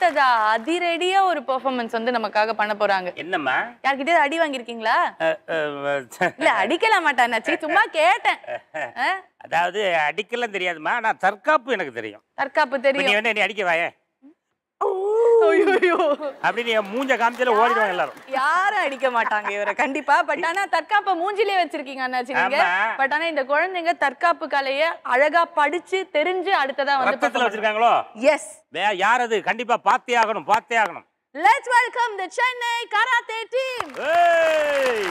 அடுத்ததா அதிரடியா ஒரு பெர்ஃபார்மன்ஸ் வந்து நமக்காக பண்ண போறாங்க என்னம்மா யார்கிட்டயாவது அடி வாங்கியிருக்கீங்களா அஹ், அஹ், இல்ல அடிக்கல மாட்டானாச்சி சும்மா கேட்டேன் ஆ? அதாவது அடிக்கலாம் தெரியாதும்மா நான் தற்காப்பு எனக்கு தெரியும் தற்காப்பு இப்ப நீ தெரியும் வந்து நீ அடிக்க வாயே ஐயோ அப்படி நீ மூஞ்ச காமிச்சால ஓடிடுவாங்க எல்லாரும் யாரும் அடிக்க மாட்டாங்க இவரை கண்டிப்பா பட் ஆனா தற்காப்பை மூஞ்சிலே வச்சிருக்கீங்க அண்ணாச்சி நீங்க ஆமா. பட் ஆனா இந்த குழந்தைங்க தற்காப்பு கலைய அழகா படிச்சு தெரிஞ்சு அடுத்ததா ரத்தத்துல வந்து வச்சிருக்காங்களோ எஸ் வே யார் அது கண்டிப்பா பார்த்தே ஆகணும் பார்த்தே ஆகணும் let's welcome the Chennai karate team ஏய்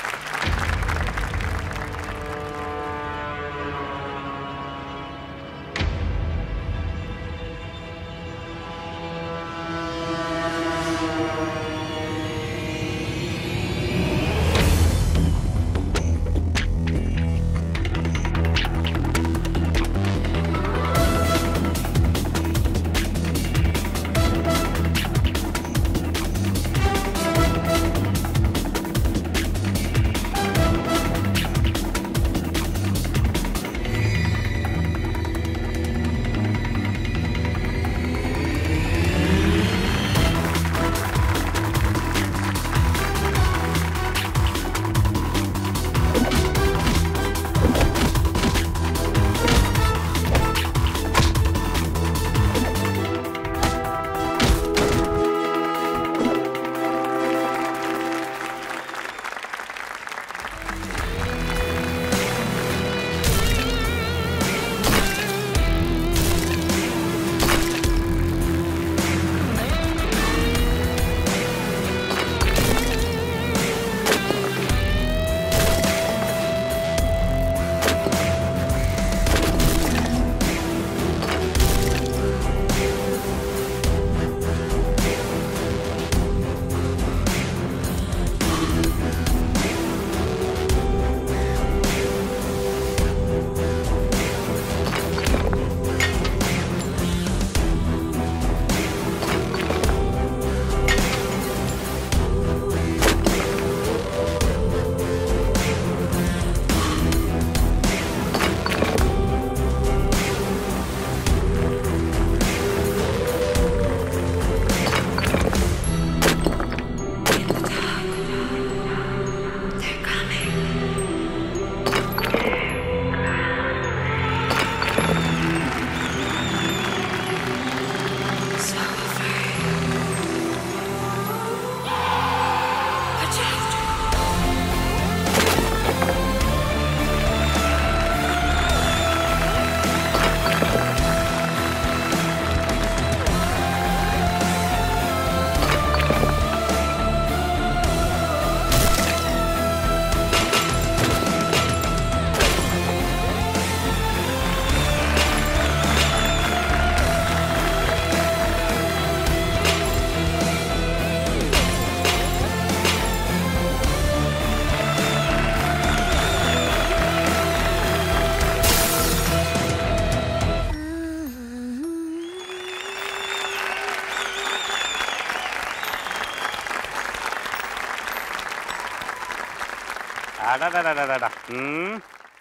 அடடடடடடா. ம்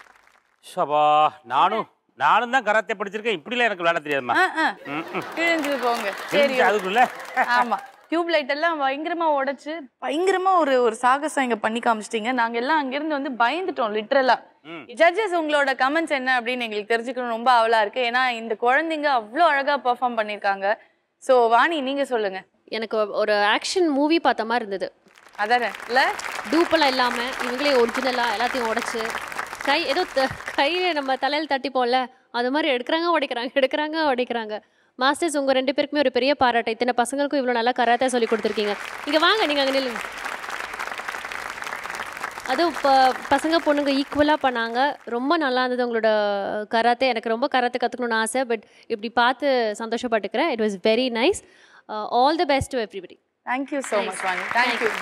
சபா நானும் நானும் தான் கராத்தே படிச்சிருக்கேன் இப்படிலாம் எனக்கு விளையாட தெரியாதும்மா ம், ம். கிழிஞ்சு போங்க சரி தெரிஞ்சு அதுக்குள்ள ஆமா டியூப் லைட் எல்லாம் பயங்கரமா உடைச்சு பயங்கரமா ஒரு ஒரு சாகசம் இங்க பண்ணி காமிச்சிட்டீங்க நாங்க எல்லாம் அங்கிருந்து வந்து பயந்துட்டோம் லிட்ரலா ம். ஜட்ஜஸ் உங்களோட கமெண்ட்ஸ் என்ன அப்படின்னு எங்களுக்கு தெரிஞ்சுக்கணும் ரொம்ப அவலா இருக்கு ஏன்னா இந்த குழந்தைங்க அவ்வளோ அழகா பெர்ஃபார்ம் பண்ணிருக்காங்க சோ வாணி நீங்க சொல்லுங்க எனக்கு ஒரு ஆக்ஷன் மூவி பார்த்த மாதிரி இருந்தது அதானே இல்ல டூப்பெல்லாம் இல்லாமல் இவங்களே ஒரிஜினலாக எல்லாத்தையும் உடைச்சு கை ஏதோ த- கையில நம்ம தலையில் தட்டிப்போம்ல அது மாதிரி எடுக்கிறாங்க உடைக்கிறாங்க எடுக்கிறாங்க உடைக்கிறாங்க மாஸ்டர்ஸ் உங்கள் ரெண்டு பேருக்குமே ஒரு பெரிய பாராட்டு இத்தனை பசங்களுக்கும் இவ்வளோ நல்லா கராத்தே சொல்லி கொடுத்துருக்கீங்க இங்கே வாங்க நீங்கள் அங்கே நில்லுங்க அதுவும் இப்போ பசங்க பொண்ணுங்க ஈக்குவலாக பண்ணாங்க ரொம்ப நல்லா இருந்தது உங்களோட கராத்தே எனக்கு ரொம்ப கராத்தே கற்றுக்கணும்னு ஆசை பட் இப்படி பார்த்து சந்தோஷப்பட்டுக்கிறேன் it was very nice all the best to everybody thank you so much Vani thank you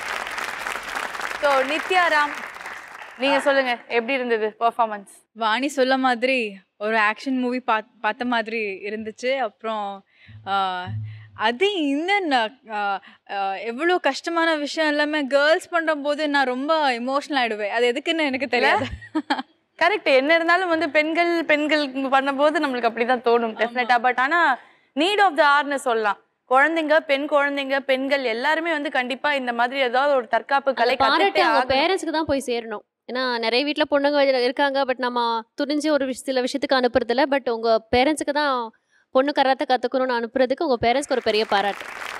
so Nithyaram நீங்க சொல்லுங்க எப்படி இருந்தது பெர்ஃபார்மன்ஸ் வாணி சொல்ல மாதிரி ஒரு ஆக்ஷன் மூவி பாத் பார்த்த மாதிரி இருந்துச்சு அப்புறம் ஆஹ், அது இன்னும் எவ்வளோ கஷ்டமான விஷயம் எல்லாமே கேர்ள்ஸ் பண்ணும்போது நான் ரொம்ப எமோஷனல் ஆயிடுவேன் அது எதுக்குன்னு எனக்கு தெரியாது கரெக்ட் என்ன இருந்தாலும் வந்து பெண்கள் பெண்கள் பண்ணும்போது நம்மளுக்கு அப்படிதான் தோணும் டெஃபினட்டா பட் ஆனா நீட் ஆஃப் த ஆர்னு சொல்லலாம் குழந்தைங்க பெண் குழந்தைங்க பெண்கள் எல்லாருமே வந்து கண்டிப்பா இந்த மாதிரி ஏதாவது ஒரு தற்காப்பு கலை அந்த பாராட்டு கத்துக்கிட்டே அவங்க ஆகணும். பேரண்ட்ஸ்க்கு தான் போய் சேரணும் ஏன்னா நிறைய வீட்ல பொண்ணுங்க இருக்காங்க பட் நம்ம துணிஞ்சு ஒரு விஷ- சில விஷயத்துக்கு அனுப்புறது இல்ல பட் உங்க பேரண்ட்ஸுக்கு தான் பொண்ணு கராத்தை கத்துக்கணும்னு அனுப்புறதுக்கு உங்க பேரண்ட்ஸ்க்கு ஒரு பெரிய பாராட்டு